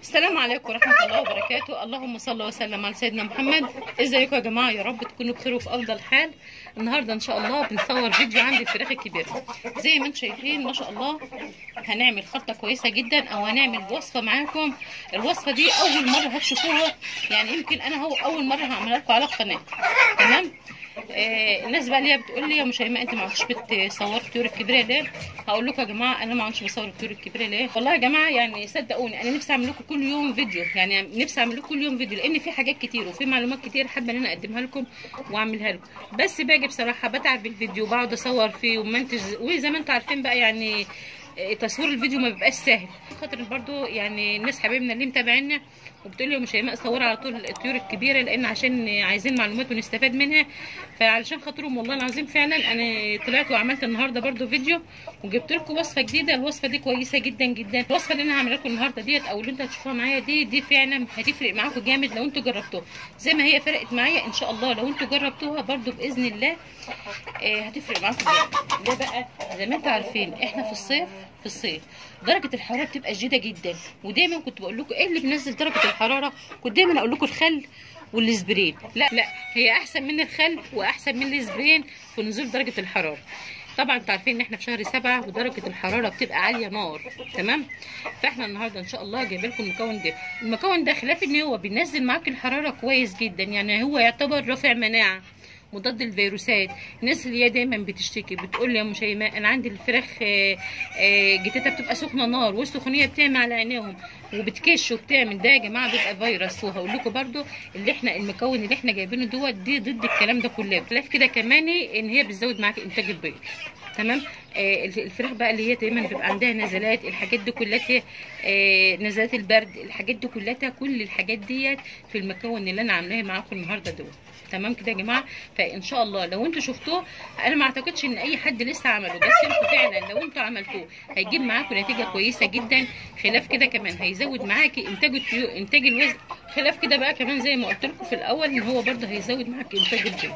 السلام عليكم ورحمة الله وبركاته اللهم صل وسلم على سيدنا محمد ازيكم يا جماعة يا رب تكونوا بخير وفي أفضل حال النهاردة إن شاء الله بنصور فيديو عن الفراخ الكبيرة زي ما انتم شايفين ما شاء الله هنعمل خلطة كويسة جدا أو هنعمل وصفة معاكم الوصفة دي أول مرة هتشوفوها يعني يمكن أنا هو أول مرة هعملها لكم على القناة تمام آه الناس بقى اللي هي بتقول لي يا مش هيما انت ما عادش بتصوري الطيور الكبيره ليه هقول لكم يا جماعه انا ما عادش بصور الطيور الكبيره ليه والله يا جماعه يعني صدقوني انا نفسي اعمل لكم كل يوم فيديو يعني نفسي اعمل لكم كل يوم فيديو لان في حاجات كتير وفي معلومات كتير حابه ان انا اقدمها لكم واعملها لكم بس باجي بصراحه بتعب بالفيديو بقعد اصور فيه ومنتج وزي ما انتم عارفين بقى يعني تصوير الفيديو ما بيبقاش سهل خاطر برضو يعني الناس حبايبنا اللي متابعينا وبتقول لي مش هيماء صوري على طول الطيور الكبيره لان عشان عايزين معلومات ونستفاد منها فعلشان خاطرهم والله العظيم فعلا انا طلعت وعملت النهارده برضو فيديو وجبت لكم وصفه جديده الوصفه دي كويسه جدا جدا الوصفه اللي انا هعملها لكم النهارده ديت او اللي انتوا هتشوفوها معايا دي دي فعلا هتفرق معاكم جامد لو انتوا جربتوها زي ما هي فرقت معايا ان شاء الله لو انتوا جربتوها برضو باذن الله آه هتفرق معاكم جامد ده بقى زي ما انتوا عارفين احنا في الصيف في الصيف درجه الحراره بتبقى شديده جدا ودايما كنت بقول لكم ايه اللي بينزل درجه الحراره كنت دايما اقول لكم الخل والاسبرين لا لا هي احسن من الخل واحسن من الاسبرين في نزول درجه الحراره طبعا انتوا عارفين ان احنا في شهر سبعة ودرجه الحراره بتبقى عاليه نار تمام فاحنا النهارده ان شاء الله جايبه لكم المكون ده المكون ده خلاف ان هو بينزل معاك الحراره كويس جدا يعني هو يعتبر رافع مناعه مضاد الفيروسات الناس اللي هي دايما بتشتكي بتقول لي يا ام شيماء انا عندي الفراخ جتتها بتبقى سخنه نار والسخونيه بتعمل على عينيهم وبتكش وبتعمل ده يا جماعه بيبقى فيروس وهقول لكم برده اللي احنا المكون اللي احنا جايبينه دوت دي ضد الكلام ده كله خلاف كده كمان ان هي بتزود معاك انتاج البيض تمام آه الفراخ بقى اللي هي دايما بيبقى عندها نزلات الحاجات دي كلها آه نزلات البرد الحاجات دي كلها كل الحاجات ديت في المكون اللي انا عاملاه معاكم النهارده دوت تمام كده يا جماعه فان شاء الله لو انتوا شفتوه انا ما اعتقدش ان اي حد لسه عمله بس انتوا فعلا لو انتوا عملتوه هيجيب معاكم نتيجه كويسه جدا خلاف كده كمان هيزود معاكي انتاج الطيور انتاج الوزن خلاف كده بقى كمان زي ما قلت لكم في الاول ان هو برده هيزود معاكي انتاج البيض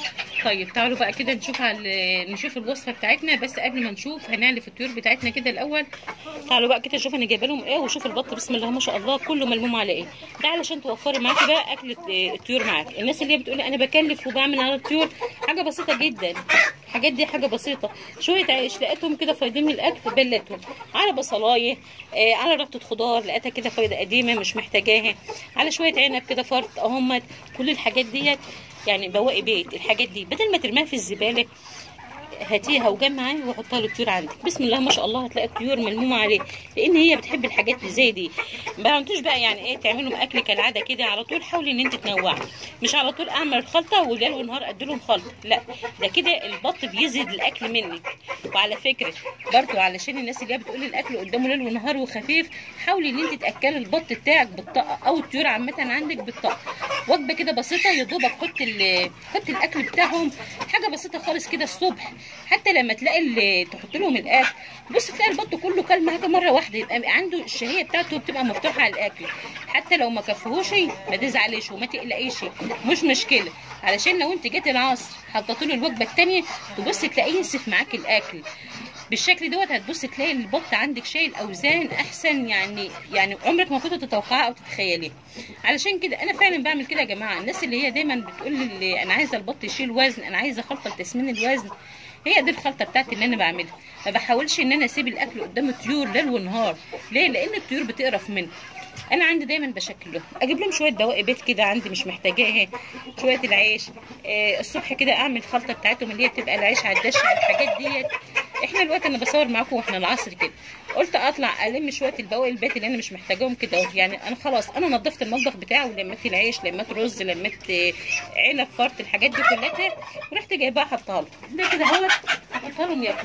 طيب تعالوا بقى كده نشوف على نشوف الوصفه بتاعتنا بس قبل ما نشوف هنعلف الطيور بتاعتنا كده الاول تعالوا بقى كده نشوف انا جايبه لهم ايه وشوف البط بسم الله ما شاء الله كله ملموم على ايه ده علشان توفري معاكي بقى اكل الطيور معاكي الناس اللي هي بتقول انا بكلف وبعمل على الطيور حاجه بسيطه جدا الحاجات دي حاجه بسيطه شويه عيش لقيتهم كده فايضين من الاكل بلتهم على بصلايه آه على ربطه خضار لقيتها كده فايضه قديمه مش محتاجاها على شويه عنب كده فرط اهمت كل الحاجات ديت يعني بواقي بيت الحاجات دي بدل ما ترميها في الزباله هاتيها وجمعها وحطها للطيور عندك بسم الله ما شاء الله هتلاقي الطيور ملمومه عليه لان هي بتحب الحاجات اللي زي دي ما انتوش بقى يعني ايه تعملوا اكل كالعاده كده على طول حاولي ان انت تنوعي مش على طول اعمل الخلطه وليل ونهار ادي لهم خلطه لا ده كده البط بيزيد الاكل منك وعلى فكره برضو علشان الناس اللي بتقول الاكل قدامه ليل ونهار وخفيف حاولي ان انت تاكلي البط بتاعك بالطاقه او الطيور عامه عندك بالطاقه وجبه كده بسيطه يا دوبك حط حط الاكل بتاعهم حاجه بسيطه خالص كده الصبح حتى لما تلاقي اللي تحط لهم الاكل بص تلاقي البط كله كل معاك مره واحده يبقى عنده الشهيه بتاعته بتبقى مفتوحه على الاكل حتى لو ما كفهوش ما تزعليش وما تقلقيش مش مشكله علشان لو انت جيت العصر حطيت له الوجبه الثانيه تبص تلاقيه ينسف معاك الاكل بالشكل دوت هتبص تلاقي البط عندك شايل اوزان احسن يعني يعني عمرك ما كنت تتوقعها او تتخيليها علشان كده انا فعلا بعمل كده يا جماعه الناس اللي هي دايما بتقول لي انا عايزه البط يشيل وزن انا عايزه خلطه لتسمين الوزن هي دي الخلطه بتاعتي اللي انا بعملها ما بحاولش ان انا اسيب الاكل قدام الطيور ليل ونهار ليه لان الطيور بتقرف منه انا عندي دايما بشكل لهم اجيب لهم شويه دواء بيت كده عندي مش محتاجاها شويه العيش آه الصبح كده اعمل الخلطه بتاعتهم اللي هي بتبقى العيش على الدش على الحاجات ديت احنا الوقت انا بصور معاكم واحنا العصر كده قلت اطلع الم شويه البواقي البيت اللي انا مش محتاجاهم كده يعني انا خلاص انا نظفت المطبخ بتاعي ولميت العيش لميت رز لميت علب فرط الحاجات دي كلها ورحت جايباها حطها لهم ده كده اهوت حطها لهم ياكلوا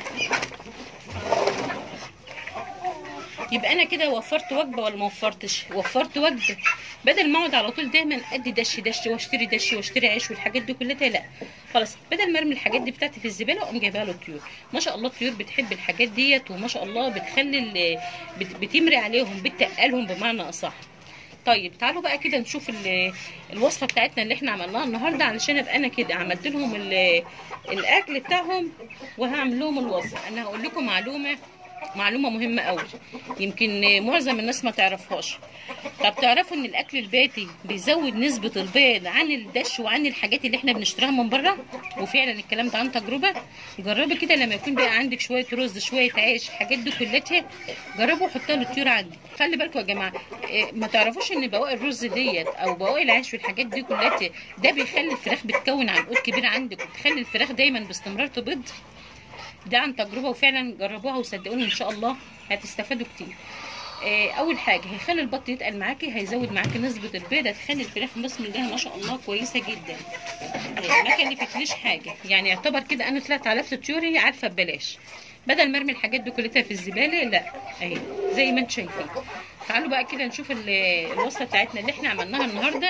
يبقى انا كده وفرت وجبه ولا ما وفرتش وفرت وجبه بدل ما اقعد على طول دايما ادي دش دش واشتري دش واشتري عيش والحاجات دي كلها لا خلاص بدل ما ارمي الحاجات دي بتاعتي في الزباله اقوم جايبها له الطيور ما شاء الله الطيور بتحب الحاجات ديت وما شاء الله بتخلي بتمري عليهم بتقلهم بمعنى اصح طيب تعالوا بقى كده نشوف الوصفه بتاعتنا اللي احنا عملناها النهارده علشان ابقى انا كده عملت لهم الاكل بتاعهم وهعمل لهم الوصفه انا هقول لكم معلومه معلومه مهمه قوي يمكن معظم الناس ما تعرفهاش طب تعرفوا ان الاكل البيتي بيزود نسبه البيض عن الدش وعن الحاجات اللي احنا بنشتريها من بره وفعلا الكلام ده عن تجربه جربي كده لما يكون بقى عندك شويه رز شويه عيش الحاجات دي كلها جربوا حطها للطيور عندك خلي بالكم يا جماعه إيه، ما تعرفوش ان بواقي الرز ديت او بواقي العيش والحاجات دي كلها ده بيخلي الفراخ بتكون عنقود كبير عندك وبتخلي الفراخ دايما باستمرار تبيض ده عن تجربه وفعلا جربوها وصدقوني ان شاء الله هتستفادوا كتير آه، اول حاجه هيخلي البط يتقل معاكي هيزود معاكي نسبه البيض هتخلي الفراخ بسم الله ما شاء الله كويسه جدا آه، ما كلفتنيش حاجه يعني يعتبر كده انا طلعت على طيوري عارفه ببلاش بدل ما ارمي الحاجات دي كلها في الزباله لا اهي زي ما انتم شايفين تعالوا بقى كده نشوف ال- الوصفه بتاعتنا اللي احنا عملناها النهارده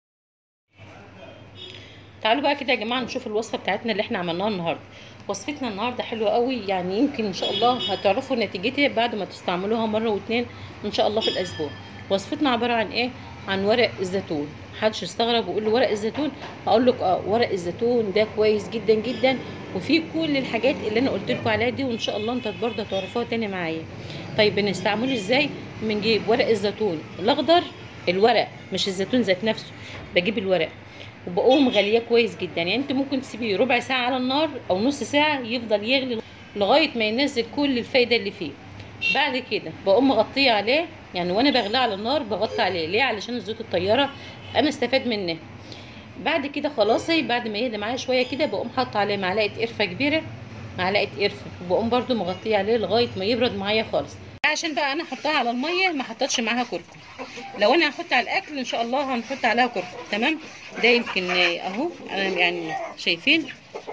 تعالوا بقى كده يا جماعه نشوف الوصفه بتاعتنا اللي احنا عملناها النهارده وصفتنا النهارده حلوه قوي يعني يمكن ان شاء الله هتعرفوا نتيجتها بعد ما تستعملوها مره واتنين ان شاء الله في الاسبوع وصفتنا عباره عن ايه عن ورق الزيتون محدش يستغرب ويقول له ورق الزيتون هقول لك اه ورق الزيتون ده كويس جدا جدا وفيه كل الحاجات اللي انا قلت لكم عليها دي وان شاء الله انت برضه هتعرفوها تاني معايا طيب بنستعمله ازاي بنجيب ورق الزيتون الاخضر الورق مش الزيتون ذات نفسه بجيب الورق وبقوم غليه كويس جدا يعني انت ممكن تسيبيه ربع ساعه على النار او نص ساعه يفضل يغلي لغايه ما ينزل كل الفايده اللي فيه بعد كده بقوم مغطيه عليه يعني وانا بغليه على النار بغطي عليه ليه علشان الزيوت الطياره انا استفاد منها بعد كده خلاص هي بعد ما يهدى معايا شويه كده بقوم حاطه عليه معلقه قرفه كبيره معلقه قرفه وبقوم برده مغطيه عليه لغايه ما يبرد معايا خالص عشان بقى انا احطها على الميه ما حطيتش معاها كركم لو انا هحط على الاكل ان شاء الله هنحط عليها كركم تمام ده يمكن اهو انا يعني شايفين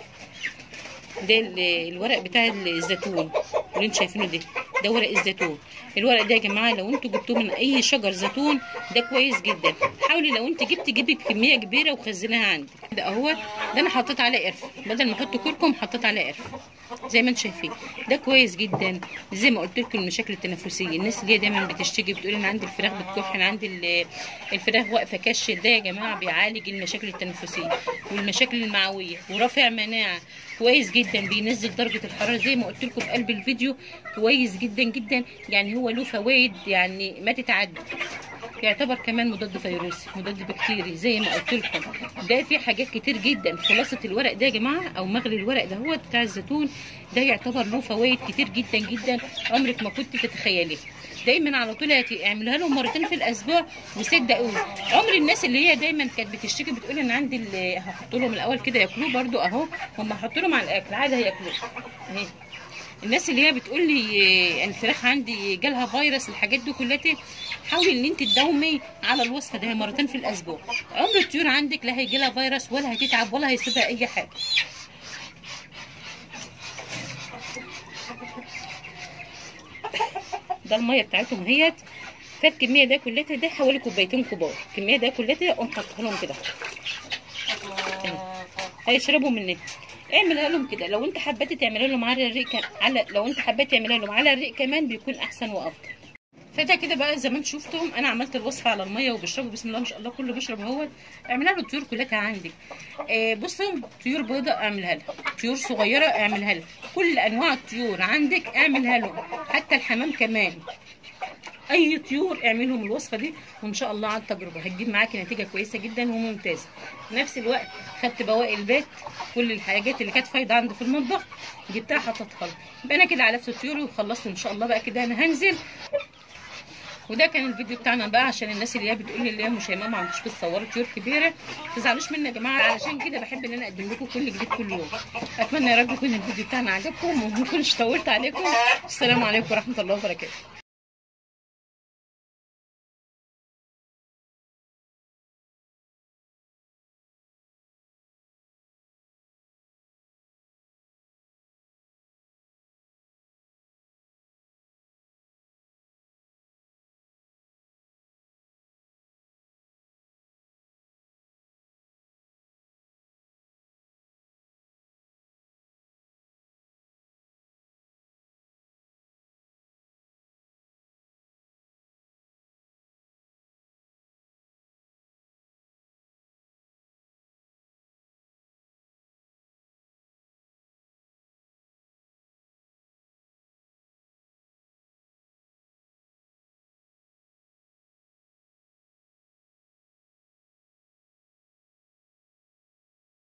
ده ال- الورق بتاع الزيتون اللي انتوا شايفينه ده ده ورق الزيتون الورق ده يا جماعه لو انتوا جبتوه من اي شجر زيتون ده كويس جدا حاولي لو انت جبت جيبي بكميه كبيره وخزنها عندك ده اهو ده انا حطيت عليه قرفه بدل ما احط كركم حطيت عليه قرفه زي ما انتم شايفين ده كويس جدا زي ما قلت لكم المشاكل التنفسيه الناس اللي هي دايما بتشتكي بتقول ان عندي الفراخ بتكح انا عندي ال- الفراخ واقفه كش ده يا جماعه بيعالج المشاكل التنفسيه والمشاكل المعويه ورافع مناعه كويس جدا بينزل درجه الحراره زي ما قلت لكم في قلب الفيديو كويس جدا جدا يعني هو له فوائد يعني ما تتعدى يعتبر كمان مضاد فيروسي مضاد بكتيري زي ما قلت لكم ده في حاجات كتير جدا خلاصه الورق ده يا جماعه او مغلي الورق ده هو بتاع الزيتون ده يعتبر له فوائد كتير جدا جدا عمرك ما كنت تتخيليه دايما على طول هت- اعملوها لهم مرتين في الاسبوع وصدقوني عمر الناس اللي هي دايما كانت بتشتكي بتقول ان عندي ال- هحط لهم الاول كده ياكلوه برده اهو هم هحط لهم على الاكل عادي هياكلوه اهي الناس اللي هي بتقول لي آه، الفراخ عندي جالها فيروس الحاجات دي كلها حاولي ان انت تداومي على الوصفه ده مرتين في الاسبوع عمر الطيور عندك لا هيجي لها فيروس ولا هتتعب ولا هيصيبها اي حاجه ده الميه بتاعتهم اهيت فالكميه ده كلها ده حوالي كوبايتين كبار الكميه ده كلها اقوم حاطها لهم كده هيشربوا منها اعملها لهم كده لو انت حبيتي تعملها لهم على الريق كم- على لو انت حبيتي تعملها لهم على الريق كمان بيكون احسن وافضل فده كده بقى زي ما انتم شفتم انا عملت الوصفه على الميه وبيشربوا بسم الله ما شاء الله كله بيشرب اهوت اعملها له الطيور كلها عندك آه بصوا طيور بيضاء اعملها لها طيور صغيره اعملها لها كل انواع الطيور عندك اعملها لهم حتى الحمام كمان اي طيور اعملهم الوصفه دي وان شاء الله عن تجربه هتجيب معاكي نتيجه كويسه جدا وممتازه في نفس الوقت خدت بواقي البيت كل الحاجات اللي كانت فايضه عندي في المطبخ جبتها حطيتها لها يبقى انا كده علفت طيوري وخلصت ان شاء الله بقى كده انا هنزل وده كان الفيديو بتاعنا بقى عشان الناس اللي هي بتقول لي اللي هي مش ما عندوش بتصوري طيور كبيره ما تزعلوش مني يا جماعه علشان كده بحب ان انا اقدم لكم كل جديد كل يوم اتمنى يا رب يكون الفيديو بتاعنا عجبكم وما كنتش طولت عليكم السلام عليكم ورحمه الله وبركاته